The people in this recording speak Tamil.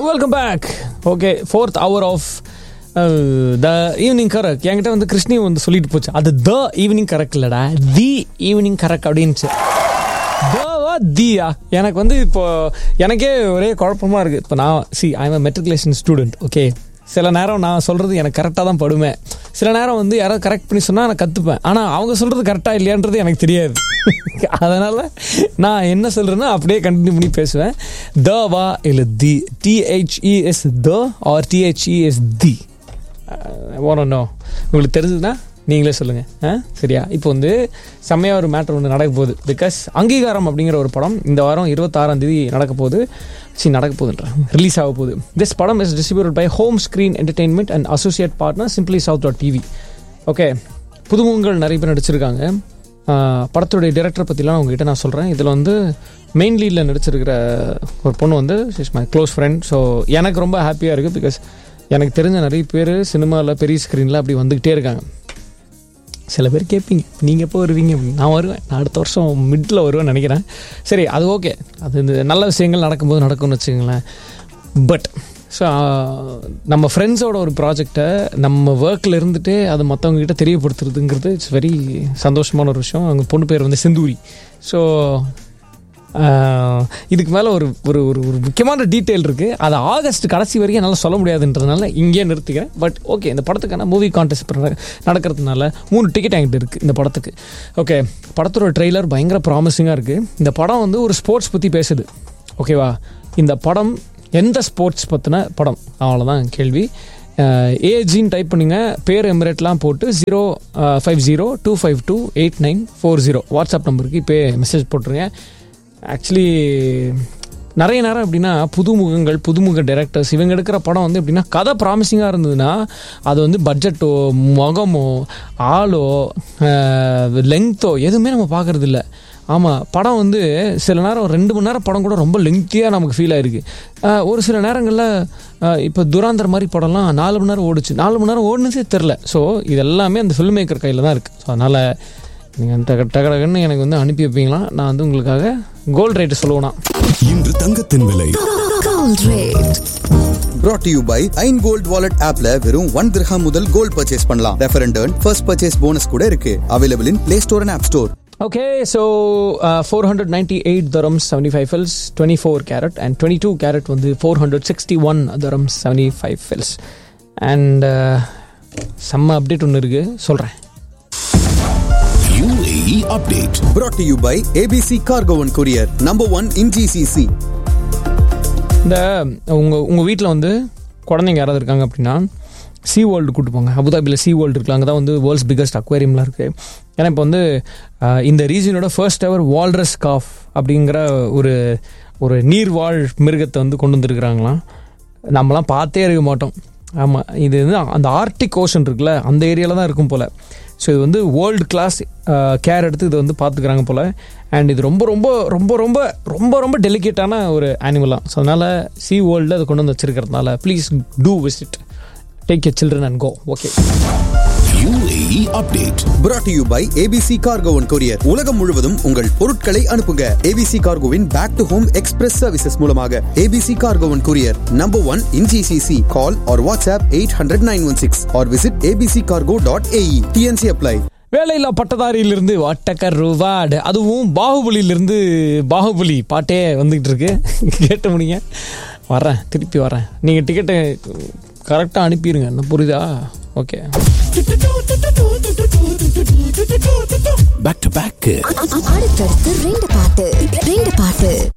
Welcome back okay fourth hour of the evening கரக் என்கிட்ட வந்து கிருஷ்ணி வந்து சொல்லிட்டு போச்சு அது த ஈவினிங் கரக் இல்லடா தி ஈவினிங் கரக் அப்படின்ச்சு தவா தியா எனக்கு வந்து இப்போ எனக்கே ஒரே குழப்பமா இருக்கு இப்போ நான் C I M matriculation student okay சில நேரம் நான் சொல்றது எனக்கு கரெக்டாக தான் படுமே சில நேரம் வந்து யாராவது கரெக்ட் பண்ணி சொன்னால் நான் கற்றுப்பேன் ஆனால் அவங்க சொல்றது கரெக்டாக இல்லையான்றது எனக்கு தெரியாது அதனால் நான் என்ன சொல்கிறேன்னா அப்படியே கண்டினியூ பண்ணி பேசுவேன் த வா இல்லை தி டிஹெச்இஎஸ் த ஆர் டிஹெச்இஎஸ் தி ஓரோ உங்களுக்கு தெரிஞ்சதுன்னா நீங்களே சொல்லுங்கள் ஆ சரியா இப்போ வந்து செம்மையாக ஒரு மேட்ரு ஒன்று நடக்க போகுது பிகாஸ் அங்கீகாரம் அப்படிங்கிற ஒரு படம் இந்த வாரம் இருபத்தாறாம் தேதி நடக்க போகுது சி நடக்க போகுதுன்ற ரிலீஸ் ஆக போகுது திஸ் படம் is distributed by home screen entertainment and associate partner simply south dot TV okay புதுமுகங்கள் நிறைய பேர் நடிச்சிருக்காங்க ஆஹ் படத்துடைய டிரெக்டர் பற்றிலாம் உங்ககிட்ட நான் சொல்கிறேன் இதில் வந்து மெயின் லீடில் நடிச்சிருக்கிற ஒரு பொண்ணு வந்து is my close friend so எனக்கு ரொம்ப ஹாப்பியாக இருக்குது பிகாஸ் எனக்கு தெரிஞ்ச நிறைய பேர் சினிமாவில் பெரிய ஸ்க்ரீனில் அப்படி வந்துக்கிட்டே இருக்காங்க சில பேர் கேட்பீங்க நீங்கள் எப்போ வருவீங்க அப்படின்னு. நான் வருவேன் நான் அடுத்த வருஷம் மிட்டில் வருவேன்னு நினைக்கிறேன் சரி அது ஓகே அது இந்த நல்ல விஷயங்கள் நடக்கும்போது நடக்கும்னு வச்சுங்களேன் பட் ஸோ நம்ம ஃப்ரெண்ட்ஸோட ஒரு ப்ராஜெக்டை நம்ம ஒர்க்கில் இருந்துட்டு அது மற்றவங்க கிட்ட தெரியப்படுத்துறதுங்கிறது இட்ஸ் வெரி சந்தோஷமான ஒரு விஷயம் அவங்க பொண்ணு பேர் வந்து செந்தூரி ஸோ இதுக்கு மேலே ஒரு ஒரு ஒரு ஒரு முக்கியமான டீட்டெயில் இருக்குது அது ஆகஸ்ட் கடைசி வரைக்கும் என்னால் சொல்ல முடியாதுன்றதுனால இங்கேயே நிறுத்திக்கிறேன் பட் ஓகே இந்த படத்துக்கான மூவி கான்டெஸ்ட் நடக்கிறதுனால மூணு டிக்கெட் என்கிட்ட இருக்குது இந்த படத்துக்கு ஓகே படத்தோட ட்ரெய்லர் பயங்கர ப்ராமிசிங்காக இருக்குது இந்த படம் வந்து ஒரு ஸ்போர்ட்ஸ் பற்றி பேசுது ஓகேவா இந்த படம் எந்த ஸ்போர்ட்ஸ் பற்றின படம் அவ்வளோதான் கேள்வி ஏஜின்னு டைப் பண்ணுங்க பேர் எமிரேட்லாம் போட்டு zero five zero two five two eight nine four zero WhatsApp நம்பருக்கு இப்போ மெசேஜ் போட்டுருங்க ஆக்சுவலி நிறைய நேரம் எப்படின்னா புதுமுகங்கள் புதுமுக டைரக்டர்ஸ் இவங்க எடுக்கிற படம் வந்து எப்படின்னா கதை ப்ராமிசிங்காக இருந்ததுன்னா அது வந்து பட்ஜெட்டோ முகமோ ஆளோ லெங்க்த்தோ எதுவுமே நம்ம பார்க்கறது இல்லை ஆமாம் படம் வந்து சில நேரம் ரெண்டு மணி நேரம் படம் கூட ரொம்ப லெங்க்த்தியாக நமக்கு ஃபீல் ஆயிருக்கு அஹ் ஒரு சில நேரங்களில் இப்போ துராந்தர் மாதிரி படம்லாம் நாலு மணி நேரம் ஓடுச்சு நாலு மணி நேரம் ஓடுனதே தெரில ஸோ இது எல்லாமே அந்த ஃபில்ம் மேக்கர் கையில் தான் இருக்குது ஸோ அதனால் நீங்கள் டக டகடகன்னு எனக்கு வந்து அனுப்பி வைப்பீங்களா நான் வந்து உங்களுக்காக கோல்ட் ரேட்டு சொல்லுவேனா இன்று தங்கத்தின் விலை Gold rate. brought to you by Ain gold wallet ஆப்ல வெறும் ஒன் திரஹாம் முதல் கோல்ட் பர்ச்சேஸ் பண்ணலாம் refer and first purchase bonus கூட இருக்கு available in Play Store and App Store okay so four hundred ninety eight dirhams seventy five fils twenty four carat and twenty two carat வந்து four hundred sixty one dirhams seventy five fils and செம்ம அப்டேட் ஒன்று இருக்குது சொல்கிறேன் UAE update brought to you by ABC cargo one courier number one in GCC இந்த உங்கள் உங்கள் வீட்டில் வந்து குழந்தைங்க யாராவது இருக்காங்க அப்படின்னா சி வேர்ல்டு கூட்டு போங்க அபுதாபியில் சி வேர்ல்டு இருக்குல்ல அங்கே தான் வந்து வேர்ல்ட்ஸ் பிக்கஸ்ட் அக்வேரியம்லாம் இருக்குது ஏன்னா இப்போ வந்து அஹ், இந்த ரீஜனோட ஃபர்ஸ்ட் எவர் வால்ரஸ் காஃப் அப்படிங்கிற ஒரு ஒரு நீர்வாழ் மிருகத்தை வந்து கொண்டு வந்திருக்கிறாங்களாம் நம்மலாம் பார்த்தே இருக்க மாட்டோம் ஆமாம் இது வந்து அந்த ஆர்டிக் ஓஷன் இருக்குல்ல அந்த ஏரியாவில் தான் இருக்கும் போல் ஸோ இது வந்து வேர்ல்டு கிளாஸ் கேர் எடுத்து இதை வந்து பார்த்துக்கிறாங்க போல் அண்ட் இது ரொம்ப ரொம்ப ரொம்ப ரொம்ப ரொம்ப ரொம்ப டெலிகேட்டான ஒரு அனிமலாம் ஸோ அதனால் சி வேர்ல்டில் அதை கொண்டு வந்து வச்சிருக்கிறதுனால please do visit take your children and go okay UAE update brought to you by ABC cargo one courier உலகம் முழுவதும் உங்கள் பொருட்களை அனுப்புங்க ஏபிசி கார்கோவின் back to home express services மூலமாக ABC cargo one courier number one in GCC call or WhatsApp eight hundred nine one six or visit ABC cargo dot AE TNC apply வேலையில்லா பட்டதாரியிலிருந்து வாட்டக்கர் ரூபாடு அதுவும் பாகுபலியிலிருந்து பாகுபலி பாட்டே வந்துகிட்டு இருக்கு கேட்டு முடிங்க வரேன் திருப்பி வரேன் நீங்கள் டிக்கெட்டை கரெக்டாக அனுப்பிடுங்க என்ன புரியுதா ஓகே back to back அடுத்தடுத்து ரெண்டு பாட்டு ரெண்டு பாட்டு